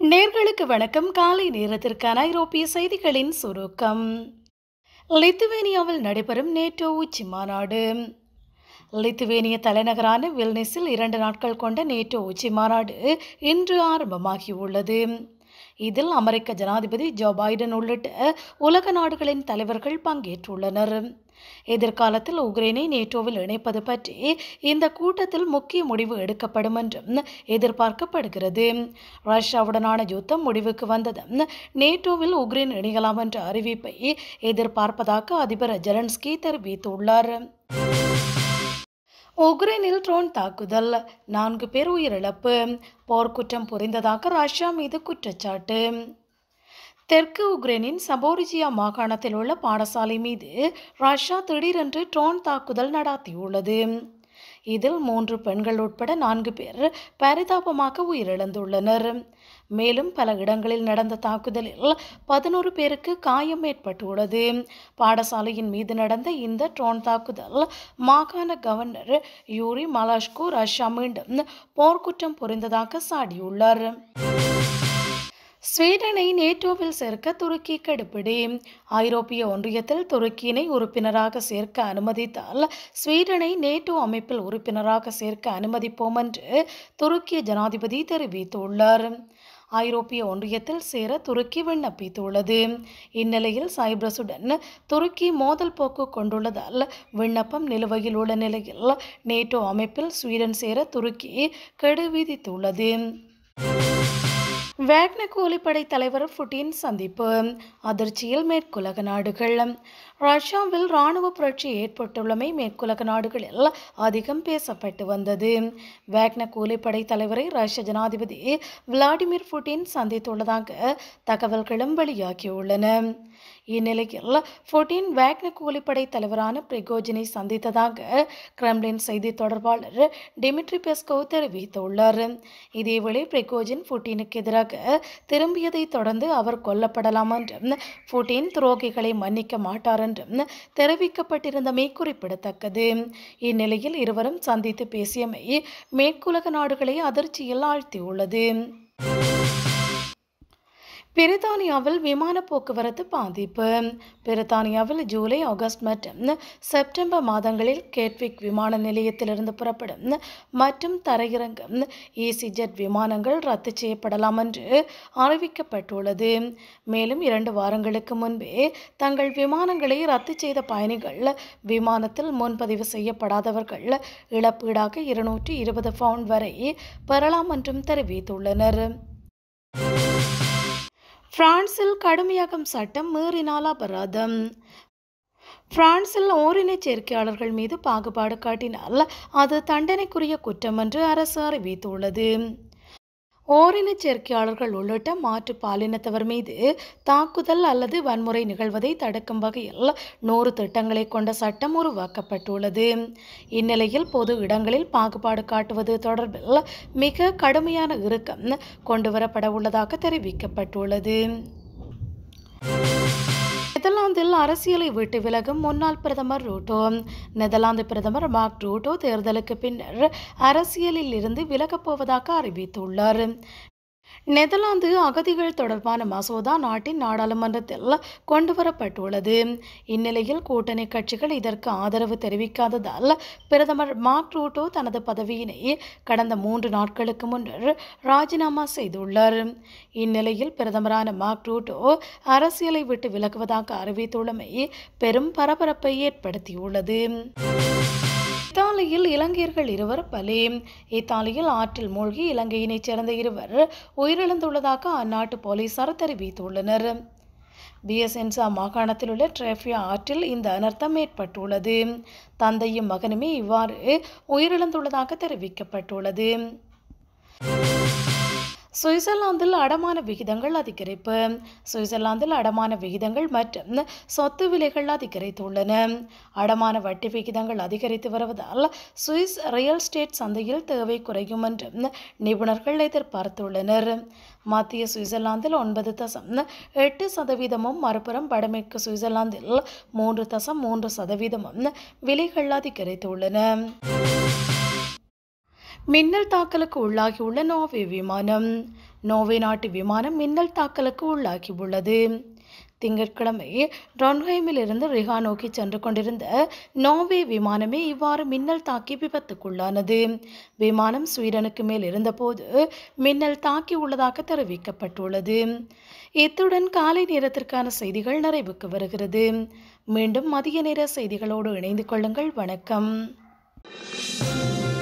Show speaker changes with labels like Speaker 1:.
Speaker 1: நேர்களுக்கு வணக்கம் காலை நேரத்திற்கான ஐரோப்பிய செய்திகளின் சுருக்கம் லித்துவேனியாவில் நடைபெறும் நேட்டோ உச்சி மாநாடு லித்துவேனிய தலைநகரான வில்னிஸில் இரண்டு நாட்கள் கொண்ட நேட்டோ உச்சி மாநாடு இன்று ஆரம்பமாகியுள்ளது இதில் அமெரிக்க ஜனாதிபதி ஜோ பைடன் உள்ளிட்ட உலக நாடுகளின் தலைவர்கள் பங்கேற்றுள்ளனர் எதிர்காலத்தில் உக்ரைனை நேட்டோவில் இணைப்பது பற்றி இந்த கூட்டத்தில் முக்கிய முடிவு எடுக்கப்படும் என்றும் எதிர்பார்க்கப்படுகிறது ரஷ்யாவுடனான யுத்தம் முடிவுக்கு வந்ததும் நேட்டோவில் உக்ரைன் இணையலாம் என்ற அறிவிப்பை எதிர்பார்ப்பதாக அதிபர் ஜெலன்ஸ்கி தெரிவித்துள்ளார் உக்ரைனில் ட்ரோன் தாக்குதல் நான்கு பேர் உயிரிழப்பு போர்க்குற்றம் புரிந்ததாக ரஷ்யா மீது குற்றச்சாட்டு தெற்கு உக்ரைனின் சபோரிஜியா மாகாணத்தில் உள்ள பாடசாலை மீது ரஷ்யா திடீரென்று ட்ரோன் தாக்குதல் நடாத்தியுள்ளது இதில் மூன்று பெண்கள் உட்பட நான்கு பேர் பரிதாபமாக உயிரிழந்துள்ளனர் மேலும் பல இடங்களில் நடந்த தாக்குதலில் பதினோரு பேருக்கு காயம் ஏற்பட்டுள்ளது பாடசாலையின் மீது நடந்த இந்த ட்ரோன் தாக்குதல் மாகாண கவர்னர் யூரி மலாஷ்கோ ரஷ்யா மீண்டும் போர்க்குற்றம் புரிந்ததாக சாடியுள்ளார் ஸ்வீடனை நேட்டோவில் சேர்க்க துருக்கி கடுப்பிடி ஐரோப்பிய ஒன்றியத்தில் துருக்கியினை உறுப்பினராக சேர்க்க அனுமதித்தால் ஸ்வீடனை நேட்டோ அமைப்பில் உறுப்பினராக சேர்க்க அனுமதிப்போம் என்று துருக்கிய ஜனாதிபதி தெரிவித்துள்ளார் ஐரோப்பிய ஒன்றியத்தில் சேர துருக்கி விண்ணப்பித்துள்ளது இந்நிலையில் சைப்ரஸுடன் துருக்கி மோதல் போக்கு கொண்டுள்ளதால் விண்ணப்பம் நிலுவையில் உள்ள நிலையில் நேட்டோ அமைப்பில் ஸ்வீடன் சேர துருக்கி கெடு விதித்துள்ளது வேக்ன கூலிப்படை தலைவர் புட்டின் சந்திப்பு அதிர்ச்சியில் மேற்குலக நாடுகள் ரஷ்யாவில் இராணுவ புரட்சி ஏற்பட்டுள்ளமை மேற்குலக நாடுகளில் அதிகம் பேசப்பட்டு வந்தது வேக்ன கூலிப்படை தலைவரை ரஷ்ய ஜனாதிபதி விளாடிமிர் புட்டின் சந்தித்துள்ளதாக தகவல்களும் வெளியாகியுள்ளன இந்நிலையில் புட்டின் வேக்ன கூலிப்படை தலைவரான பிரிகோஜினை சந்தித்ததாக கிரெம்லின் செய்தி தொடர்பாளர் டிமிட்ரி பெஸ்கோவ் தெரிவித்துள்ளார் இதேவேளை பிரிகோஜின் புட்டினுக்கு எதிராக திரும்பியதை தொடர்ந்து அவர் கொல்லப்படலாம் என்றும் புட்டின் துரோகிகளை மன்னிக்க மாட்டார் என்றும் தெரிவிக்கப்பட்டிருந்தமை குறிப்பிடத்தக்கது இந்நிலையில் இருவரும் சந்தித்து பேசியமை மேற்குலக நாடுகளை அதிர்ச்சியில் ஆழ்த்தியுள்ளது பிரித்தானியாவில் விமான போக்குவரத்து பாதிப்பு பிரித்தானியாவில் ஜூலை ஆகஸ்ட் மற்றும் செப்டம்பர் மாதங்களில் கேட்விக் விமான நிலையத்திலிருந்து புறப்படும் மற்றும் தரையிறங்கும் ஈசிஜெட் விமானங்கள் ரத்து செய்யப்படலாம் என்று அறிவிக்கப்பட்டுள்ளது மேலும் இரண்டு வாரங்களுக்கு முன்பே தங்கள் விமானங்களை ரத்து செய்த பயணிகள் விமானத்தில் முன்பதிவு செய்யப்படாதவர்கள் இழப்பீடாக இருநூற்றி இருபது பவுண்ட் வரை பெறலாம் என்றும் தெரிவித்துள்ளனர் பிரான்சில் கடுமையாகும் சட்டம் மீறினால் அபராதம் பிரான்சில் ஓரினச் சேர்க்கையாளர்கள் மீது பாகுபாடு காட்டினால் அது தண்டனைக்குரிய குற்றம் என்று அரசு அறிவித்துள்ளது ஓரினச் சேர்க்கையாளர்கள் உள்ளிட்ட மாற்று பாலினத்தவர் மீது தாக்குதல் அல்லது வன்முறை நிகழ்வதை தடுக்கும் வகையில் நூறு திட்டங்களை கொண்ட சட்டம் உருவாக்கப்பட்டுள்ளது இந்நிலையில் பொது இடங்களில் பாகுபாடு காட்டுவது தொடர்பில் மிக கடுமையான இறுக்கம் கொண்டுவரப்பட உள்ளதாக தெரிவிக்கப்பட்டுள்ளது நெதர்லாந்தில் அரசியலை விட்டு விலகும் முன்னாள் பிரதமர் ரூட்டோ நெதர்லாந்து பிரதமர் மார்க் ரூட்டோ தேர்தலுக்கு பின்னர் அரசியலில் இருந்து விலகப் போவதாக அறிவித்துள்ளார் நெதர்லாந்து அகதிகள் தொடர்பான மசோதா நாட்டின் நாடாளுமன்றத்தில் கொண்டுவரப்பட்டுள்ளது இந்நிலையில் கூட்டணி கட்சிகள் இதற்கு ஆதரவு தெரிவிக்காததால் பிரதமர் மார்க் ரூட்டோ தனது பதவியினை கடந்த மூன்று நாட்களுக்கு முன்னர் ராஜினாமா செய்துள்ளார் இந்நிலையில் பிரதமரான மார்க் ரூட்டோ அரசியலை விட்டு விலகுவதாக அறிவித்துள்ளமை பெரும் பரபரப்பை ஏற்படுத்தியுள்ளது இத்தாலியில் இலங்கையர்கள் இருவர் பலி இத்தாலியில் ஆற்றில் மூழ்கி இலங்கையினைச் சேர்ந்த இருவர் உயிரிழந்துள்ளதாக அந்நாட்டு போலீசார் தெரிவித்துள்ளனர் பிஎஸ்என்சா மாகாணத்தில் உள்ள ட்ரேஃபியா ஆற்றில் இந்த அனர்த்தம் ஏற்பட்டுள்ளது தந்தையும் மகனுமே இவ்வாறு உயிரிழந்துள்ளதாக தெரிவிக்கப்பட்டுள்ளது சுவிட்சர்லாந்தில் அடமான விகிதங்கள் அதிகரிப்பு சுவிட்சர்லாந்தில் அடமான விகிதங்கள் மற்றும் சொத்து விலைகள் அதிகரித்துள்ளன அடமான வட்டி விகிதங்கள் அதிகரித்து வருவதால் சுவிஸ் ரியல் எஸ்டேட் சந்தையில் தேவை குறையும் என்றும் நிபுணர்கள் எதிர்பார்த்துள்ளனர் மத்திய சுவிட்சர்லாந்தில் ஒன்பது தசம் எட்டு சதவீதமும் மறுபுறம் வடமேற்கு சுவிட்சர்லாந்தில் மூன்று தசம் மூன்று சதவீதமும் விலைகள் அதிகரித்துள்ளன மின்னல் தாக்கலுக்கு உள்ளாகியுள்ள நோர்வே விமானம் நோர்வே நாட்டு விமானம் மின்னல் தாக்கலுக்கு உள்ளாகியுள்ளது திங்கட்கிழமை ட்ரான்ஹைமில் இருந்து ரிகா நோக்கி சென்று கொண்டிருந்த நோர்வே விமானமே இவ்வாறு மின்னல் தாக்கி விபத்துக்குள்ளானது விமானம் ஸ்வீடனுக்கு மேல் இருந்தபோது மின்னல் தாக்கி உள்ளதாக தெரிவிக்கப்பட்டுள்ளது இத்துடன் காலை நேரத்திற்கான செய்திகள் நிறைவுக்கு வருகிறது மீண்டும் மதிய நேர செய்திகளோடு இணைந்து கொள்ளுங்கள் வணக்கம்